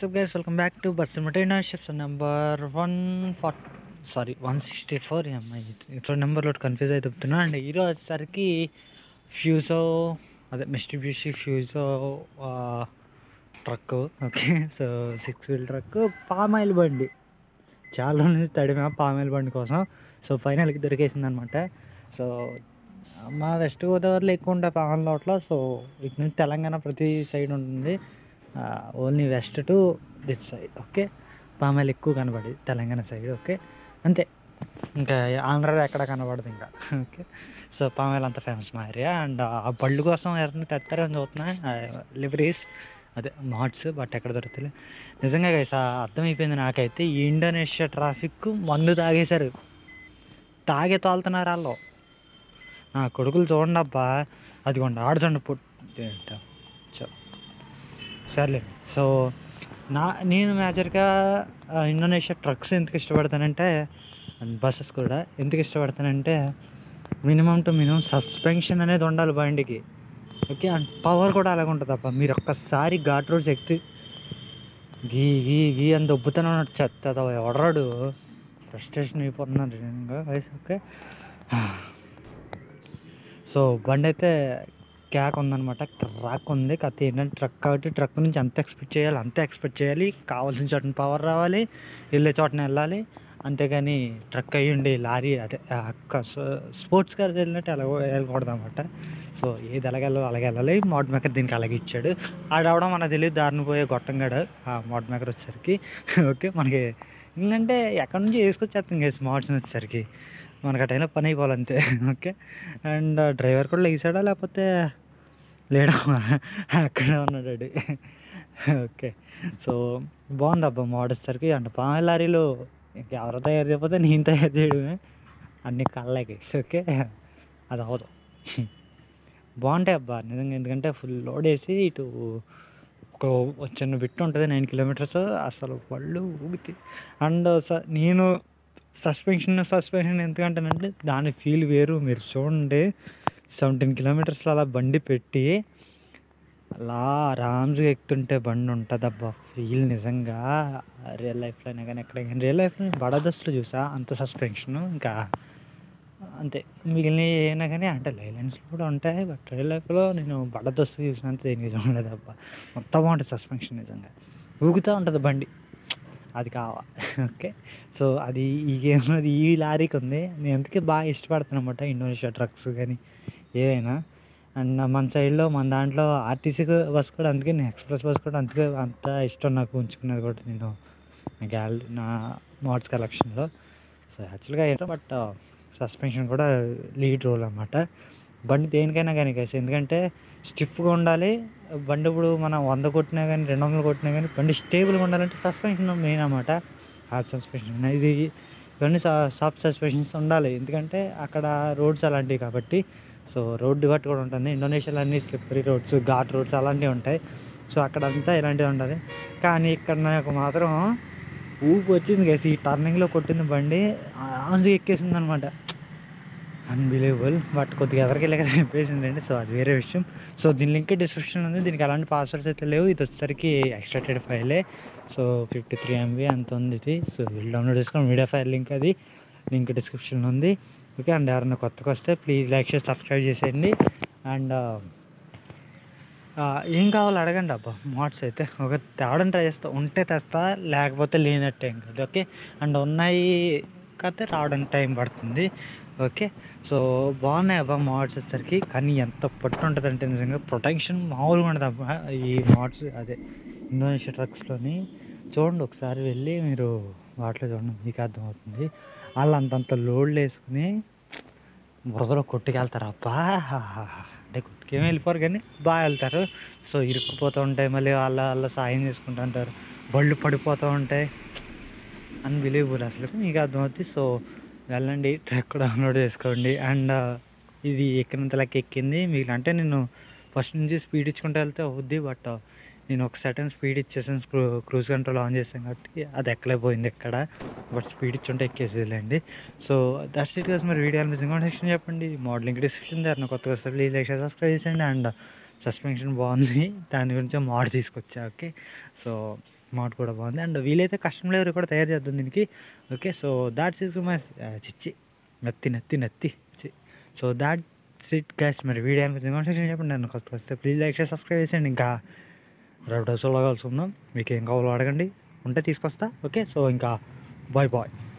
WhatsApp guys welcome back to bus ships number one fart sorry one sixty four MI ఇట్లా నెంబర్లో confuse అయితే చెప్తున్నా and ఈరోజు వచ్చేసరికి ఫ్యూజో అదే Mitsubishi Fuso truck okay so six wheel truck palm oil బండి చాలా రోజుల నుంచి తడిమా పామాయిల్ బండి కోసం సో ఫైనల్కి దొరికేసింది అనమాట సో మా వెస్ట్ గోదావరిలో ఎక్కువ ఉంటాయి పామాయిల్ తోటల సో ఇటు నుంచి తెలంగాణ ప్రతి సైడ్ ఉంటుంది only west to this side okay palm oil ఎక్కువ కనబడి తెలంగాణ సైడ్ ఓకే అంతే ఇంకా ఆంధ్రాలో ఎక్కడ కనబడదు ఇంకా ఓకే సో పామాయిల్ అంత ఫేమస్ మా ఏరియా అండ్ ఆ బళ్ళు కోసం ఎవరైనా తెస్తారని చూస్తున్నా లివరీస్ అదే మాడ్స్ బట్ ఎక్కడ దొరుకుతుంది నిజంగా గైస్ అర్థమైపోయింది నాకైతే ఈ ఇండోనేషియా ట్రాఫిక్ మందు తాగేశారు తాగే తోలుతున్నారు వాళ్ళు నా కొడుకులు చూడండి అబ్బా అదిగోండి ఆడుతుండ పుట్టి చెప్ సర్లే సో నా నేను మేజర్గా ఇండోనేషియా ట్రక్స్ ఎందుకు ఇష్టపడతానంటే అండ్ బస్సెస్ కూడా ఎందుకు ఇష్టపడతానంటే మినిమం టు మినిమం సస్పెన్షన్ అనేది ఉండాలి బండికి ఓకే అండ్ పవర్ కూడా అలాగే ఉంటుంది అబ్బా మీరు ఒక్కసారి ఘాట్ రోడ్స్ ఎక్కి గీ గీ గీ అని దొబ్బుతానే ఉన్నాడు చెత్త ఎవడరాడు ఫ్రస్ట్రేషన్ అయిపోతున్నాను నిజంగా వయసు ఓకే సో బండి అయితే క్యాక్ ఉందన్నమాట ట్రక్ ఉంది కత్తి ఏంటంటే ట్రక్ కాబట్టి ట్రక్ నుంచి ఎంత ఎక్స్పెక్ట్ చేయాలి అంతే ఎక్స్పెక్ట్ చేయాలి కావాల్సిన చోటన పవర్ రావాలి వెళ్ళే చోటన వెళ్ళాలి అంతేగాని ట్రక్ అయ్యి ఉండి లారీ అదే స్పోర్ట్స్ కార్ వెళ్ళినట్టు ఎలా వెళ్ళకూడదు అనమాట సో ఏది ఎలాగెళ్ళాలో అలాగే వెళ్ళాలి మోడ్ మేకర్ దీనికి అలాగే ఇచ్చాడు ఆడవడం మనకు తెలియదు దారిని పోయే గొట్టంగాడు ఆ మోడ్ మేకర్ వచ్చేసరికి ఓకే మనకి ఎందుకంటే ఎక్కడి నుంచి వేసుకొచ్చేస్తాం కదా స్మార్ట్స్ వచ్చేసరికి మనకు ఆ టైంలో పని అయిపోవాలి అంతే ఓకే అండ్ డ్రైవర్ కూడా లేచాడా లేకపోతే లేడా అక్కడ ఉన్నాడు వాడు. ఓకే సో బాగుంది అబ్బా మోడల్సరికి అండ్ పామాయిల్ లారీలో ఎవరు తయారు చేయకపోతే నేను తయారు చేయడమే అన్ని కళ్ళకి ఓకే అది అవదు బాగుంటాయి అబ్బా నిజంగా ఎందుకంటే ఫుల్ లోడ్ వేసి ఇటు ఒక చిన్న బిట్ ఉంటుంది నైన్ కిలోమీటర్స్ అసలు పళ్ళు ఊగుతాయి అండ్ స- నేను సస్పెన్షన్ సస్పెన్షన్ ఎందుకంటానంటే దాని ఫీల్ వేరు మీరు చూడండి సెవెంటీన్ కిలోమీటర్స్లో అలా బండి పెట్టి అలా ఆరామ్స్గా ఎక్కుతుంటే బండి ఉంటుంది అబ్బా ఫీల్ నిజంగా రియల్ లైఫ్లో అయినా కానీ ఎక్కడ కానీ రియల్ లైఫ్లో బడదస్తులు చూసా అంత సస్పెన్షన్ ఇంకా అంతే మిగిలిన అయినా కానీ అంటే లైలెన్స్లో కూడా ఉంటాయి బట్ రియల్ లైఫ్లో నేను బడదస్తు చూసినంత దేనికి చూడలేదు అబ్బా మొత్తం బాగుంటుంది సస్పెన్షన్ నిజంగా ఊగుతూ ఉంటుంది బండి అది కావాలి ఓకే సో అది ఈ గేమ్ అది ఈ లారీకి ఉంది నేను అందుకే బాగా ఇష్టపడతాను అనమాట ఇండోనేషియా ట్రక్స్ కానీ ఏవైనా అండ్ మన సైడ్లో మన దాంట్లో ఆర్టీసీ బస్ కూడా అందుకే నేను ఎక్స్ప్రెస్ బస్ కూడా అందుకే అంత ఇష్టం నాకు ఉంచుకున్నది కూడా నేను నా గ్యాల నా మోడ్స్ కలెక్షన్లో సో యాక్చువల్గా ఏంటో బట్ సస్పెన్షన్ కూడా లీడ్ రోల్ అనమాట బండి దేనికైనా కానీ కేసు ఎందుకంటే స్టిఫ్గా ఉండాలి బండి ఇప్పుడు మనం వంద కొట్టినా కానీ రెండు వందలు కొట్టినా కానీ బండి స్టేబుల్గా ఉండాలంటే సస్పెన్షన్ మెయిన్ అనమాట హార్డ్ సస్పెన్షన్ ఇది ఇవన్నీ సాఫ్ట్ సస్పెన్షన్స్ ఉండాలి ఎందుకంటే అక్కడ రోడ్స్ అలాంటివి కాబట్టి సో రోడ్డు బట్టి కూడా ఉంటుంది ఇండోనేషియాలో అన్ని స్లిప్పరీ రోడ్స్ ఘాట్ రోడ్స్ అలాంటివి ఉంటాయి సో అక్కడంతా ఇలాంటివి ఉంటుంది కానీ ఇక్కడ నాకు మాత్రం ఊపి వచ్చింది కేసు ఈ టర్నింగ్లో కొట్టిన బండి ఆన్సీ ఎక్కేసింది అనమాట అన్బిలీవబుల్ బట్ కొద్దిగా ఎవరికి లేక చెప్పేసింది అండి సో అది వేరే విషయం సో దీని లింక్ డిస్క్రిప్షన్ ఉంది దీనికి ఎలాంటి పాస్వర్డ్స్ అయితే లేవు ఇది వచ్చేసరికి ఎక్స్ట్రాక్టెడ్ ఫైలే సో ఫిఫ్టీ త్రీ ఎంబీ అంత ఉంది ఇది సో వీళ్ళు డౌన్లోడ్ చేసుకొని మీడియా ఫైల్ లింక్ అది లింక్ డిస్క్రిప్షన్లో ఉంది ఓకే అండ్ ఎవరైనా కొత్తగా వస్తే ప్లీజ్ లైక్ షేర్ సబ్స్క్రైబ్ చేసేయండి అండ్ ఏం కావాలో అడగండి అబ్బా మోడ్స్ అయితే ఒక తేవడం ట్రై చేస్తా ఉంటే తెస్తా లేకపోతే లేనట్టే ఏం కాదు ఓకే అండ్ ఉన్నాయి కాకపోతే రావడానికి టైం పడుతుంది ఓకే సో బాగున్నాయి అబ్బా మోడ్స్ వచ్చేసరికి కానీ ఎంత పట్టు ఉంటుంది అంటే నిజంగా ప్రొటెక్షన్ మామూలుగా ఉండదు అబ్బా ఈ మోడ్స్ అదే ఇండోనేషియా ట్రక్స్లోని చూడండి ఒకసారి వెళ్ళి మీరు వాటిలో చూడండి మీకు అర్థమవుతుంది వాళ్ళు అంతంత లోడ్లు వేసుకుని బురదలో కొట్టుకెళ్తారు అబ్బా అంటే కొట్టుకేమీ వెళ్ళిపోరు కానీ బాగా వెళ్తారు సో ఇరుక్కుపోతూ ఉంటాయి మళ్ళీ వాళ్ళ వాళ్ళ సాయం చేసుకుంటూ ఉంటారు బళ్ళు పడిపోతూ ఉంటాయి అన్బిలీవబుల్ అసలు మీకు అర్థమవుతుంది సో వెళ్ళండి ట్రక్ డౌన్లోడ్ చేసుకోండి అండ్ ఇది ఎక్కినంత లెక్క ఎక్కింది మీకు అంటే నేను ఫస్ట్ నుంచి స్పీడ్ ఇచ్చుకుంటూ వెళ్తే అవుద్ది బట్ నేను ఒక సర్టన్ స్పీడ్ ఇచ్చేసాను క్రూ క్రూజ్ కంట్రోల్ ఆన్ చేసాను కాబట్టి అది ఎక్కలేకపోయింది ఎక్కడ బట్ స్పీడ్ ఇచ్చుంటే ఎక్కేసేదిలేండి సో దట్స్ ఇట్ కదా మరి వీడియో అనిపిస్తుంది కామెంట్ సెక్షన్ చెప్పండి మోడలింగ్ డిస్క్రిప్షన్ దాన్ని కొత్తగా వస్తే ప్లీజ్ లైక్ సబ్స్క్రైబ్ చేసేయండి అండ్ సస్పెన్షన్ బాగుంది దాని గురించి మోడ్ తీసుకొచ్చా ఓకే సో స్మార్ట్ కూడా బాగుంది అండ్ వీలైతే కస్టమ్ లెవరీ కూడా తయారు చేద్దాం దీనికి okay so that's is my చిచ్చి నత్తి నత్తి నత్తి సో దాట్ సిట్ గైస్ మరి వీడియో అనిపించింది చెప్పండి నన్ను కొత్త వస్తే ప్లీజ్ లైక్ చేసి సబ్స్క్రైబ్ చేసేయండి ఇంకా రేపు డ్రెస్సులో కలుసుకుందాం మీకు ఏం కావాలో అడగండి ఉంటే తీసుకొస్తా ఓకే సో ఇంకా బాయ్ బాయ్